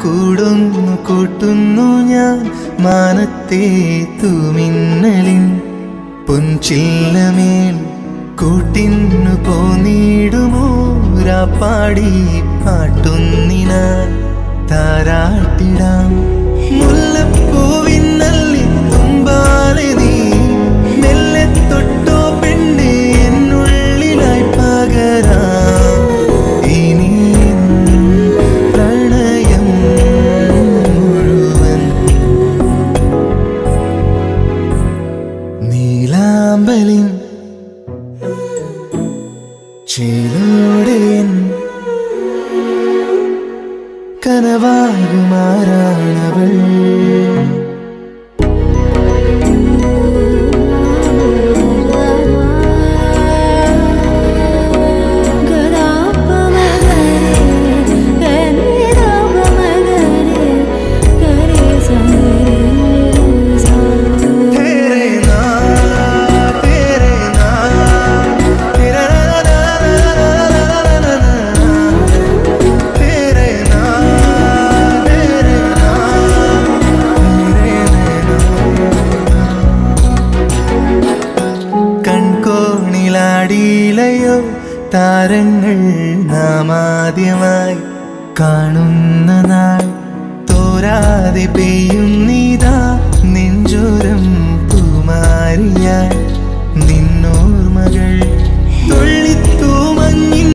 കൂടുന്നു കൂട്ടുന്നു ഞാൻ മാനത്തെ തൂമിന്നലിൻ പൊൻചില്ലമേൽ കൂട്ടിന്നു പോന്നിടുമോ രാപ്പാടി പാട്ടുന്നിനാൻ താരാട്ടിടാം മുല്ലപ്പൂവിൻ നല്ലി തുമ്പാലെ നീ മെല്ലെ തൊട്ടോ പെണ്ണെ എന്നുള്ളിലായി പകരാം ഇനിയും പ്രണയം മുഴുവൻ നീലാമ്പലിൻ ചേലോടെയൻ കനവാകുമാറാണവൾ तेरे नाम तेरे नाम तेरा ना ना ना ना ना ना तेरे नाम तेरे नाम तेरे കൺകോണിലാടിയിലയോ താരങ്ങൾ നാം ആദ്യമായി കാണുന്ന നാൾ തോരാതെ പെയ്യും